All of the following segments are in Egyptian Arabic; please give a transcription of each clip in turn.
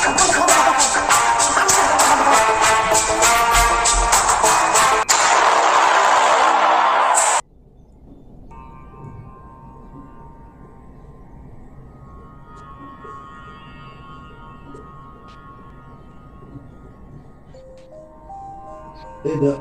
ايه ده؟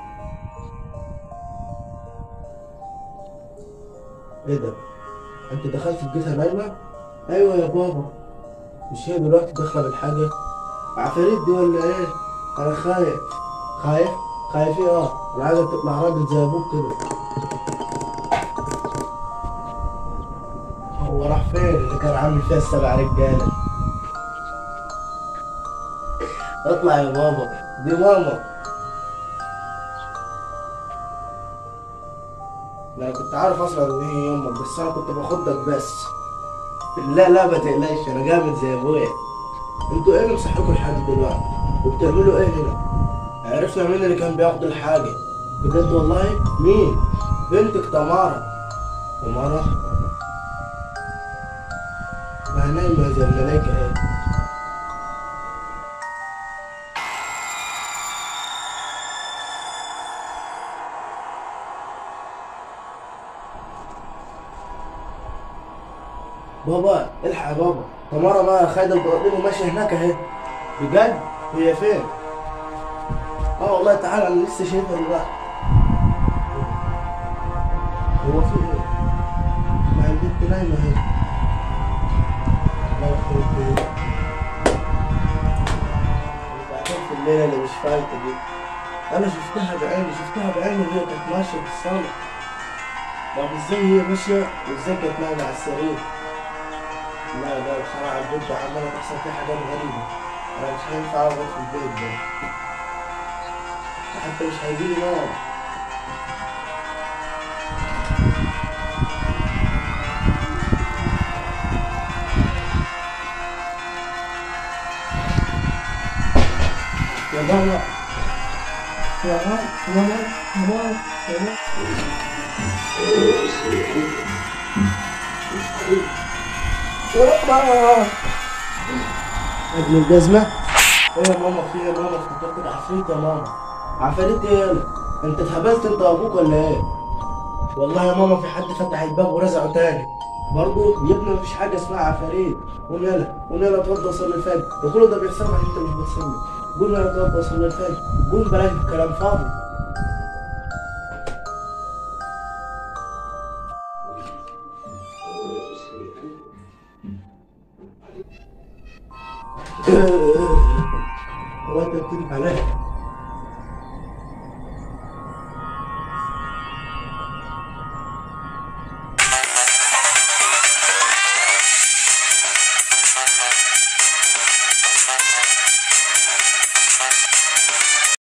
ايه ده؟ انت دخلت لقيتها نايمة؟ ايوه يا بابا مش هي دلوقتي داخلة بالحاجة؟ عفاريت دي ولا ايه؟ انا خايف خايف؟ خايف ايه اه؟ انا عايزك تطلع راجل زي ابوك كده هو راح فين اللي كان عامل فيها السبع رجالة؟ اطلع يا بابا دي ماما ما انا كنت عارف اصلا ان هي امك بس انا كنت باخدك بس لا لا ما تقلقش انا جامد زي ابويا انتوا ايه اللي مصحيكوا لحد دلوقتي وبتعملوا ايه هنا عرفنا مين اللي كان بياخد الحاجه بجد والله مين بنتك تمارا تمارا ما هي نايمه زي الملايكه ايه بابا الحق يا بابا تمارا بقى خايده البراطيل وماشيه هناك اهي بجد هي فين؟ اه والله تعالى انا لسه شايفها دلوقتي هو في ايه؟ ما البنت نايمه اهي الله يخرب بيتك بعدين في الليله اللي مش فايته دي انا شفتها بعيني شفتها بعيني وهي كانت ماشيه في الصاله طب ازاي هي ماشيه وازاي كانت نايمه على السرير لا لا بصراحة البيت ده عمالة تحصل فيه حاجات غريبة أنا مش هينفع أقعد في البيت ده حتى مش هيجيلي نوم يا ماما يا ماما ماما ماما ماما ماما ابن الجزمة ايه يا ماما في ايه يا ماما افتكرت العفريت يا ماما عفاريت ايه يالا انت اتهبلت انت وابوك ولا ايه والله يا ماما في حد فتح الباب ورزعه تاني برضه يا ابني مفيش حاجه اسمها عفاريت قوم يلا قوم يلا اتوضى صلي الفجر ده كله ده بيحصل لك انت مش بتصلي قوم يلا اتوضى صلي الفجر قوم بلاش كلام فاضي